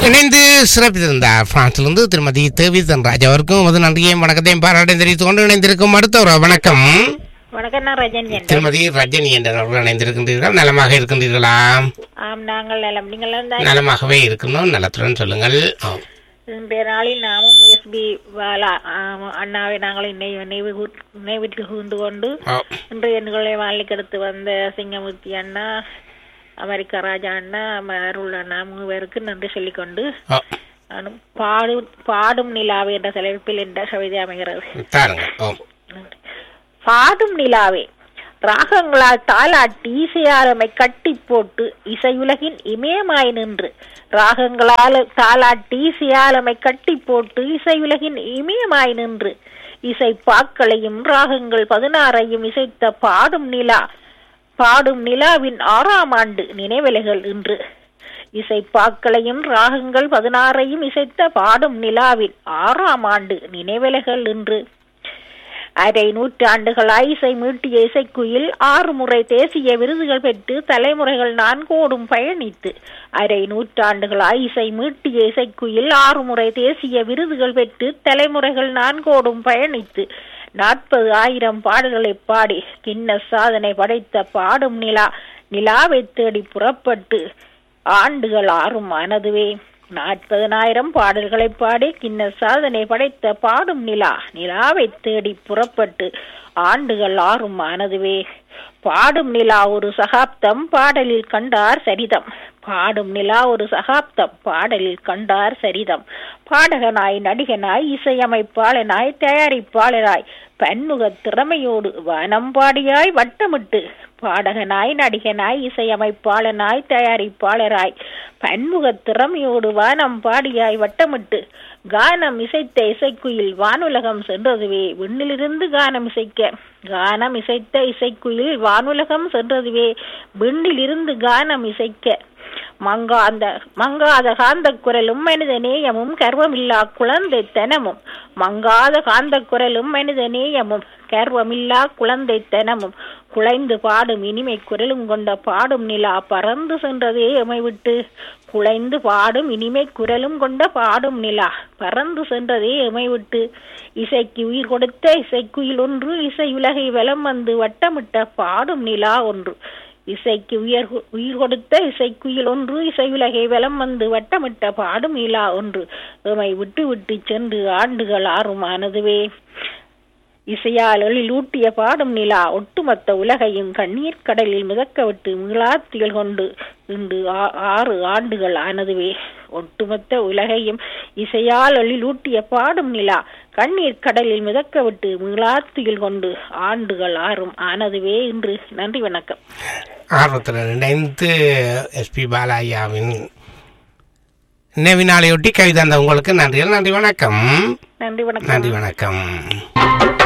இணைந்து சிறப்பித்திருந்தார் பிரான்சிலிருந்து திருமதி தேவி தன்ராஜ் அவருக்கும் முதல் நன்றியையும் வணக்கத்தையும் பாராட்டையும் தெரிவித்துக் கொண்டு இணைந்திருக்கும் அடுத்தவர் வணக்கம் வணக்கம் நான் ரஜன் என்ற திருமதி ரஜினி என்ற அவர்கள் இணைந்திருக்கின்றீர்கள் நலமாக இருக்கின்றீர்களா ஆம் நாங்கள் நலம் நீங்கள் தான் நலமாகவே இருக்கணும் நலத்துடன் சொல்லுங்கள் ஆம். இன்றைய நாளில் நாமும் எஸ்பி பாலா ஆம், அண்ணாவை நாங்கள் நினைவு நினைவு கூ- நினைவிற்கு கூர்ந்து கொண்டு ஆம். இன்றைய எண்களை வாழ்க்கைக்கு எடுத்து வந்த சிங்கமூர்த்தி அண்ணா அமெரிக்கா ராஜா அண்ணா ம- அருள் அண்ணா மூணு பேருக்கு நன்றி சொல்லிக்கொண்டு ஆம். நானும் பாடும் பாடும் நிலாவே என்ற தலைப்பில் என்ற கவிதை அமைகிறது தாருங்கள் ஆம். பாடும் நிலாவே ராகங்களால் தாலாட்டி இசையாரமை கட்டி போட்டு இசையுலகின் இமயமாய் நின்று ராகங்களால் தாலாட்டி இசையாலமை கட்டி போட்டு இசையுலகின் இமயமாய் நின்று இசை பாக்களையும் ராகங்கள் பதினாறையும் இசைத்த பாடும் நிலா பாடும் நிலாவின் ஆறாம் ஆண்டு நினைவலைகள் இன்று இசை பாக்களையும் ராகங்கள் பதினாறையும் இசைத்த பாடும் நிலாவின் ஆறாம் ஆண்டு நினைவலைகள் இன்று அரை நூற்றாண்டுகளாய் இசை மீட்டிய இசைக்குயில் ஆறு முறை தேசிய விருதுகள் பெற்று தலைமுறைகள் நான்கோடும் பயணித்து அரை நூற்றாண்டுகளாய் இசை மீட்டிய இசைக்குயில் ஆறு முறை தேசிய விருதுகள் பெற்று தலைமுறைகள் நான்கோடும் பயணித்து நாற்பது ஆயிரம் பாடல்களை பாடி கின்ன சாதனை படைத்த பாடும் நிலா நிலாவை தேடி புறப்பட்டு ஆண்டுகள் ஆறும் ஆனதுவே நாற்பதனாயிரம் பாடல்களை பாடி கிண்ண சாதனை படைத்த பாடும் நிலா நிலாவை தேடி புறப்பட்டு ஆண்டுகள் ஆறும் ஆனதுவே பாடும் நிலா ஒரு சகாப்தம் பாடலில் கண்டார் சரிதம் பாடும் நிலா ஒரு சகாப்தம் பாடலில் கண்டார் சரிதம் பாடகனாய் நடிகனாய் இசையமைப்பாளனாய் தயாரிப்பாளராய் பன்முக திறமையோடு வனம்பாடியாய் வட்டமிட்டு பாடகனாய் நடிகனாய் இசையமைப்பாளனாய் தயாரிப்பாளராய் பன்முக திறமையோடு வானம் பாடியாய் வட்டமிட்டு கானம் இசைத்த இசைக்குயில் வானுலகம் சென்றதுவே விண்ணிலிருந்து கானம் இசைக்க கானம் இசைத்த இசைக்குயில் வானுலகம் சென்றதுவே விண்ணிலிருந்து கானம் இசைக்க மங்காந்த மங்காத காந்த குரலும் மனித நேயமும் கர்வமில்லா குழந்தைத்தனமும் மங்காத காந்த குரலும் மனித நேயமும் கர்வமில்லா குழந்தைத்தனமும் குலைந்து பாடும் இனிமை குரலும் கொண்ட பாடும் நிலா பறந்து சென்றதே எமை விட்டு குலைந்து பாடும் இனிமை குரலும் கொண்ட பாடும் நிலா பறந்து சென்றதே எமை விட்டு இசைக்கு உயிர் கொடுத்த இசைக்குயில் ஒன்று இசை உலகை வலம் வந்து வட்டமிட்ட பாடும் நிலா ஒன்று இசைக்கு உயர் உயிர் கொடுத்த இசைக்குயில் ஒன்று இசை உலகை வலம் வந்து வட்டமிட்ட பாடும் நிலா ஒன்று எமை விட்டு விட்டு சென்று ஆண்டுகள் ஆறும் ஆனதுவே இசையால் எழிலூட்டிய பாடும் நிலா ஒட்டுமொத்த உலகையும் கண்ணீர் கடலில் மிதக்க விட்டு மீளாத்திகள் கொண்டு இன்று ஆ- ஆறு ஆண்டுகள் ஆனதுவே ஒட்டுமொத்த உலகையும் இசையால் எழிலூட்டிய பாடும் நிலா கண்ணீர் கடலில் மிதக்க விட்டு மீளாத்திகள் கொண்டு ஆண்டுகள் ஆறும் ஆனதுவே இன்று நன்றி வணக்கம் ஆர்வத்துடன் இணைந்து எஸ்பி பாலாயாவின் நினைவு நாளையொட்டி கவிதை அந்த உங்களுக்கு நன்றிகள் நன்றி வணக்கம் நன்றி வணக்கம் நன்றி வணக்கம்